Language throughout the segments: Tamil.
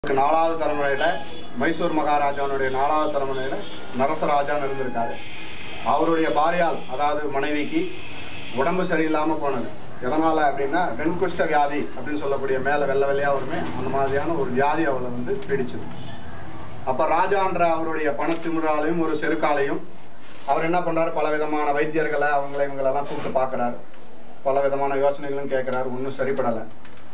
நாலாவது தலைமுறையில மைசூர் மகாராஜாவுடைய நாலாவது தலைமுறையில நரசராஜான்னு இருந்திருக்காரு அவருடைய பாரியால் அதாவது மனைவிக்கு உடம்பு சரியில்லாம போனது எதனால அப்படின்னா வெண்குஷ்ட வியாதி அப்படின்னு சொல்லக்கூடிய மேல வெள்ளை வெள்ளையா வருமே அந்த மாதிரியான ஒரு வியாதி அவளை வந்து பீடிச்சது அப்ப ராஜான்ற அவருடைய பணத்திமுறாலையும் ஒரு செருக்காலையும் அவர் என்ன பண்றாரு பல விதமான வைத்தியர்களை அவங்களை இவங்களெல்லாம் கூப்பிட்டு பார்க்கறாரு பல விதமான யோசனைகளும் கேட்கிறாரு ஒன்றும் சரிப்படலை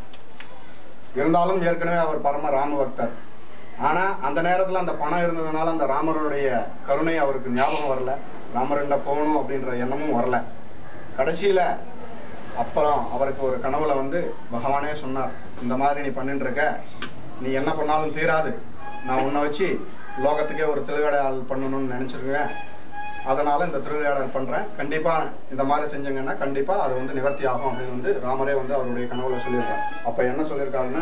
இருந்தாலும் ஏற்கனவே அவர் பரம ராம பக்தர் ஆனா அந்த நேரத்துல அந்த பணம் இருந்ததுனால அந்த ராமருடைய கருணை அவருக்கு ஞாபகம் வரல ராமரண்ட போகணும் அப்படின்ற எண்ணமும் வரல கடைசியில அப்புறம் அவருக்கு ஒரு கனவுல வந்து பகவானே சொன்னார் இந்த மாதிரி நீ பண்ணிட்டு இருக்க நீ என்ன பண்ணாலும் தீராது நான் உன்னை வச்சு லோகத்துக்கே ஒரு திருவிளையாடல் பண்ணணும்னு நினைச்சிருக்கேன் அதனால இந்த திருவிளையாடல் பண்றேன் கண்டிப்பா இந்த மாதிரி செஞ்சீங்கன்னா கண்டிப்பா அது வந்து நிவர்த்தி ஆகும் அப்படின்னு வந்து ராமரே வந்து அவருடைய கனவுல சொல்லியிருக்காரு அப்ப என்ன சொல்லியிருக்காருன்னா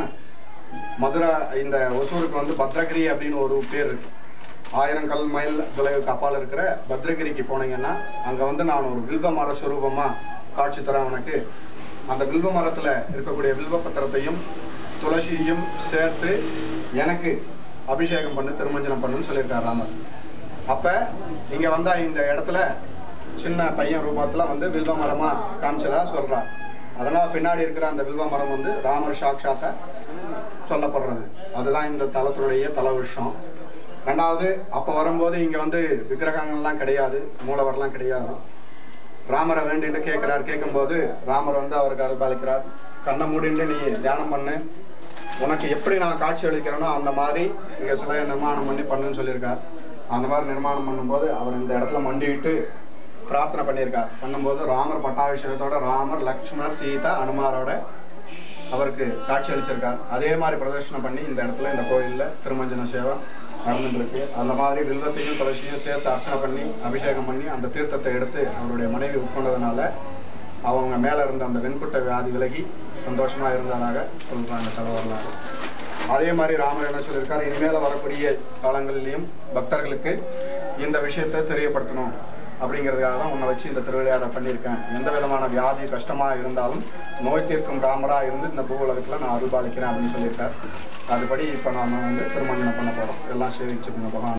மதுரை இந்த ஒசூருக்கு வந்து பத்ரகிரி அப்படின்னு ஒரு பேர் இருக்கு ஆயிரம் கல் மைல் தொலைவுக்கு அப்பால் இருக்கிற பத்ரகிரிக்கு போனீங்கன்னா அங்க வந்து நான் ஒரு வில்வ மர சுரூபமா காட்சி தரேன் உனக்கு அந்த வில்வ மரத்துல இருக்கக்கூடிய வில்வ பத்திரத்தையும் துளசியையும் சேர்த்து எனக்கு அபிஷேகம் பண்ணு திருமஞ்சனம் பண்ணுன்னு சொல்லியிருக்காரு ராமர் அப்ப இங்க வந்தா இந்த இடத்துல சின்ன பையன் ரூபத்துல வந்து வில்வ மரமா காமிச்சதா சொல்றார் அதனால பின்னாடி இருக்கிற அந்த வில்வ மரம் வந்து ராமர் சாட்சாத்த சொல்லப்படுறது அதுதான் இந்த தலத்துடைய தல விஷயம் ரெண்டாவது அப்ப வரும்போது இங்க வந்து விக்கிரகங்கள்லாம் கிடையாது மூலவர்லாம் கிடையாது ராமரை வேண்டிட்டு கேட்கிறார் கேட்கும்போது ராமர் வந்து அவருக்கு அருள்பாலிக்கிறார் கண்ணை மூடிட்டு நீ தியானம் பண்ணு உனக்கு எப்படி நான் காட்சி அளிக்கிறேனோ அந்த மாதிரி இங்க சிலையை நிர்மாணம் பண்ணி பண்ணுன்னு சொல்லியிருக்கார் அந்த மாதிரி நிர்மாணம் பண்ணும்போது அவர் இந்த இடத்துல மண்டிட்டு பிரார்த்தனை பண்ணியிருக்கார் பண்ணும்போது ராமர் பட்டாபிஷேகத்தோட ராமர் லக்ஷ்மணர் சீதா அனுமாரோட அவருக்கு காட்சி அளிச்சிருக்கார் அதே மாதிரி பிரதர்ஷனம் பண்ணி இந்த இடத்துல இந்த கோயில்ல திருமஞ்சன சேவை நடந்துட்டு இருக்கு அந்த மாதிரி வில்வத்தையும் துளசியும் சேர்த்து அர்ச்சனை பண்ணி அபிஷேகம் பண்ணி அந்த தீர்த்தத்தை எடுத்து அவருடைய மனைவி உட்கொண்டதுனால அவங்க மேல இருந்த அந்த வெண்குட்ட வியாதி விலகி சந்தோஷமா இருந்ததாக சொல்றாங்க தலைவர்களாக அதே மாதிரி ராமர் என்ன சொல்லியிருக்கார் இனிமேல வரக்கூடிய காலங்களிலையும் பக்தர்களுக்கு இந்த விஷயத்தை தெரியப்படுத்தணும் அப்படிங்கிறதுக்காக தான் உன்னை வச்சு இந்த திருவிளையாடல் பண்ணியிருக்கேன் எந்த விதமான வியாதி கஷ்டமா இருந்தாலும் நோய் தீர்க்கும் ராமரா இருந்து இந்த பூ உலகத்துல நான் அருள்பாலிக்கிறேன் அப்படின்னு சொல்லியிருக்கார் அதுபடி இப்போ நாம வந்து திருமஞ்சனம் பண்ண போறோம் எல்லாம் சேவிச்சுக்கணும் பகவான்